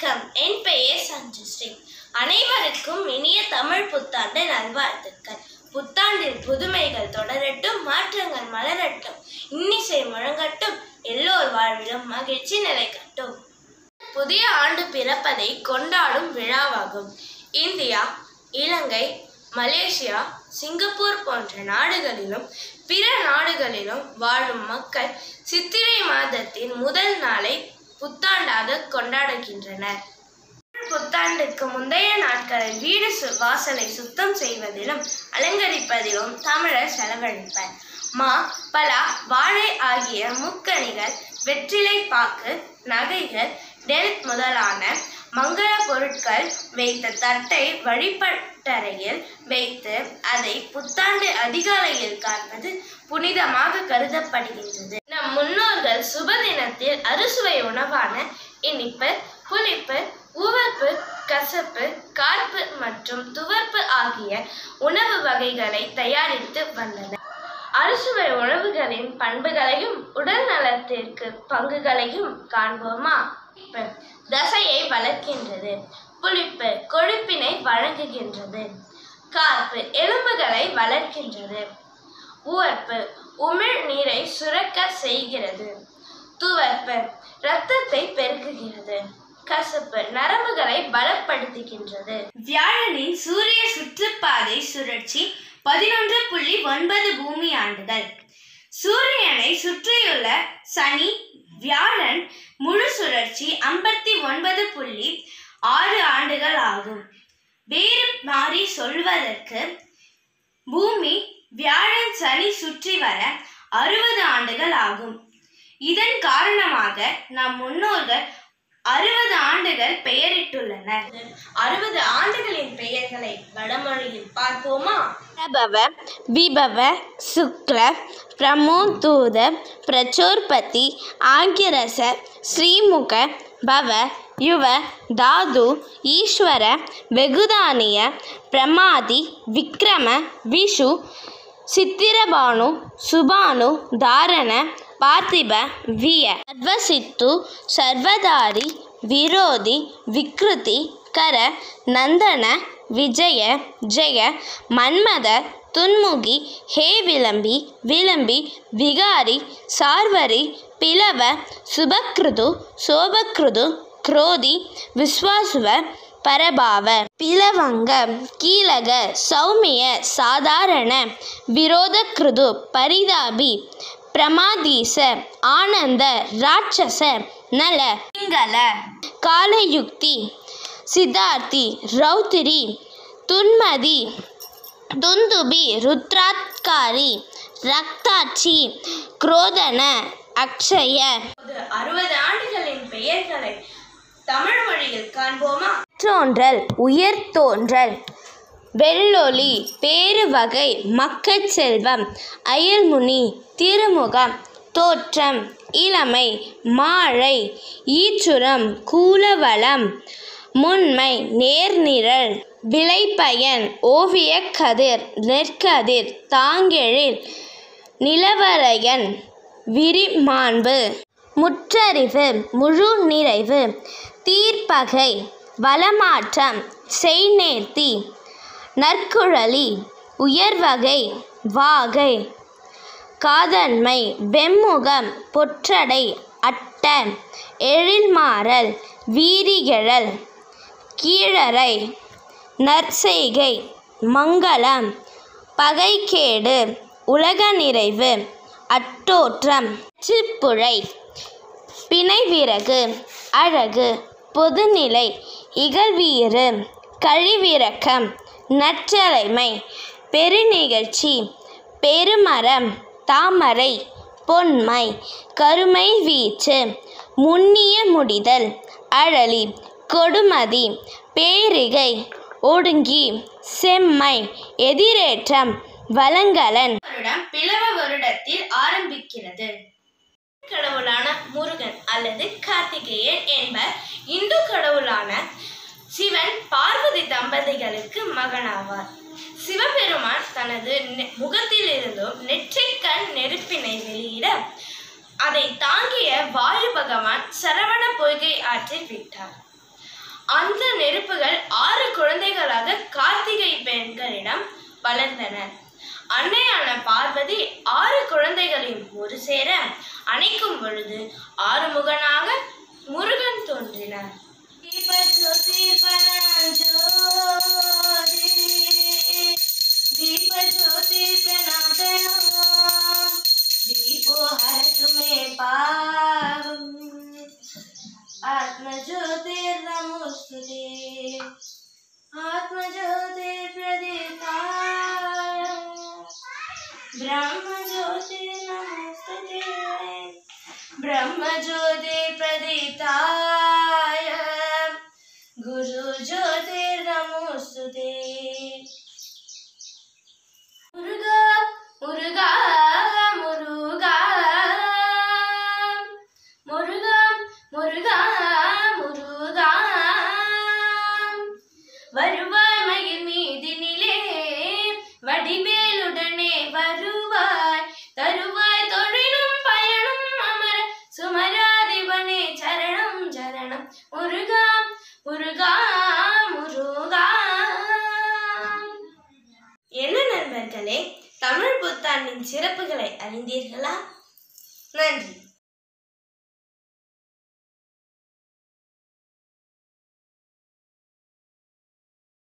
வணக்கம் என் பெயர் சஞ்சுஸ்ரீ அனைவருக்கும் இனிய தமிழ் புத்தாண்டு நல்வாழ்த்துக்கள் புத்தாண்டில் புதுமைகள் தொடரட்டும் மாற்றங்கள் மலரட்டும் இன்னிசை முழங்கட்டும் எல்லோர் வாழ்விலும் மகிழ்ச்சி நிலைக்கட்டும் புதிய ஆண்டு பிறப்பதை கொண்டாடும் விழாவாகும் இந்தியா இலங்கை மலேசியா சிங்கப்பூர் போன்ற நாடுகளிலும் பிற நாடுகளிலும் வாழும் மக்கள் சித்திரை மாதத்தின் முதல் நாளை புத்தாண்டாக கொண்டாடுகின்றனர் புத்தாண்டுக்கு முந்தைய நாட்களில் வீடு சு- வாசலை சுத்தம் செய்வதிலும் அலங்கரிப்பதிலும் தமிழர் செலவழிப்பர் மா பலா வாழை ஆகிய முக்கணிகள் வெற்றிலை பாக்கு நகைகள் நெல் முதலான மங்கள பொருட்கள் வைத்த தட்டை வழிபட்டறையில் வைத்து அதை புத்தாண்டு அதிகாலையில் காண்பது புனிதமாக கருதப்படுகின்றது நம் முன்னோர்கள் சுப தினத்தில் அறுசுவை உணவான இனிப்பு புளிப்பு உவர்ப்பு கசப்பு கார்ப்பு மற்றும் துவர்ப்பு ஆகிய உணவு வகைகளை தயாரித்து வந்தனர் அறுசுவை உணவுகளின் பண்புகளையும் உடல் நலத்திற்கு பங்குகளையும் காண்போமா இனிப்பு தசையை வளர்க்கின்றது புளிப்பு கொழுப்பினை வழங்குகின்றது கார்ப்பு எலும்புகளை வளர்க்கின்றது உவர்ப்பு உமிழ் நீரை சுரக்க செய்கிறது துவர்ப்பு இரத்தத்தை பெருக்குகிறது கசப்பு நரம்புகளை பலப்படுத்துகின்றது வியாழனின் சூரிய சுற்றுப்பாதை சுழற்சி பதினொன்று புள்ளி ஒன்பது பூமி ஆண்டுகள் சூரியனை சுற்றியுள்ள சனி வியாழன் முழு சுழற்சி ஐம்பத்தி ஒன்பது புள்ளி ஆறு ஆண்டுகள் ஆகும் வேறு மாறி சொல்வதற்கு பூமி வியாழன் சனி சுற்றி வர அறுபது ஆண்டுகள் ஆகும் இதன் காரணமாக நம் முன்னோர்கள் அறுபது ஆண்டுகள் பெயரிட்டுள்ளனர் அறுபது ஆண்டுகளின் பெயர்களை வடமொழியில் பார்ப்போமா பிரபவ விபவ சுக்ல பிரமோதூத பிரச்சோர்பதி ஆங்கிரச ஸ்ரீமுக பவ யுவ தாது ஈஸ்வர வெகுதானிய பிரமாதி விக்ரம விஷு சித்திரபானு சுபானு தாரண பார்த்திப விய சர்வசித்து சர்வதாரி விரோதி விக்ருதி கர நந்தன விஜய ஜெய மன்மத துன்முகி ஹே விளம்பி விளம்பி விகாரி சார்வரி பிளவ சுபக்ருது சோபக்ருது குரோதி விஸ்வாசுவ பரபாவ பிளவங்க கீழக சௌமிய சாதாரண விரோதக்ருது பரிதாபி பிரமாதீச ஆனந்த ராட்சச நல பிங்கள காலயுக்தி சித்தார்த்தி ரௌத்திரி துன்மதி துந்துபி ருத்ராத்காரி ரக்தாட்சி குரோதன அக்ஷய அறுபது ஆண்டுகளின் பெயர்களை தமிழ் மொழியில் காண்போமா தோன்றல் உயர் தோன்றல் வெள்ளொளி பேருவகை மக்கட் செல்வம் அயல்முனி திருமுகம் தோற்றம் இளமை மாழை ஈச்சுரம் கூலவளம் முன்மை நேர்நிரல் விளைபயன் ஓவியக் கதிர் நெற்கதிர் தாங்கெழில் நிலவரையன் விரிமாண்பு முற்றறிவு முழு நிறைவு தீர்ப்பகை வளமாற்றம் செய்நேர்த்தி நற்குழலி உயர்வகை வாகை காதன்மை வெம்முகம் பொற்றடை அட்ட எழில்மாறல் வீரிகழல் கீழறை நற்செய்கை மங்களம் பகைக்கேடு உலக நிறைவு அட்டோற்றம் சிப்புழை பிணைவிறகு அழகு பொதுநிலை இகழ்வீறு கழிவிறக்கம் நற்றலைமை பெருநிகழ்ச்சி பெருமரம் தாமரை பொன்மை கருமை வீச்சு முன்னிய முடிதல் அழலி கொடுமதி பேரிகை ஒடுங்கி செம்மை எதிரேற்றம் வலங்கலன் வருடம் பிளவ வருடத்தில் ஆரம்பிக்கிறது கடவுளான முருகன் அல்லது கார்த்திகேயன் என்பர் இந்து கடவுளான சிவன் பார்வதி தம்பதிகளுக்கு மகனாவார் சிவபெருமான் தனது நெ- முகத்திலிருந்தும் நெற்றிக்கண் நெருப்பினை வெளியிட அதை தாங்கிய வாயு பகவான் சரவண பொய்கை ஆற்றில் விட்டார் அந்த நெருப்புகள் ஆறு குழந்தைகளாக கார்த்திகை பெண்களிடம் வளர்ந்தனர் அன்னையான பார்வதி ஆறு குழந்தைகளையும் ஒரு சேர அணைக்கும் பொழுது ஆறுமுகனாக முருகன் தோன்றினார் தீபஜோதி பரஞ்சோதி दीपज्योति प्रणाम दीपो हर तुम्हें पावम आत्मज्योतिर्नमोस्तुते आत्मज्योतिर्प्रदीपाय ब्रह्मज्योतिर्नमोस्तुते ब्रह्मज्योतिर्प्रदीताय गुरुज्योतिर्नमोस्तुते முருகா முருகா முருகா முருகா முருகா முருகா வருவாய் மயில் மீதினிலே வடிவேலுடனே வருவாய் தருவாய் தொழிலும் பயனும் அமர சுமராதிபனே சரணம் சரணம் முருகா முருகா முருகா என்ன நண்பர்களே தமிழ் புத்தாண்டின் சிறப்புகளை அறிந்தீர்களா நன்றி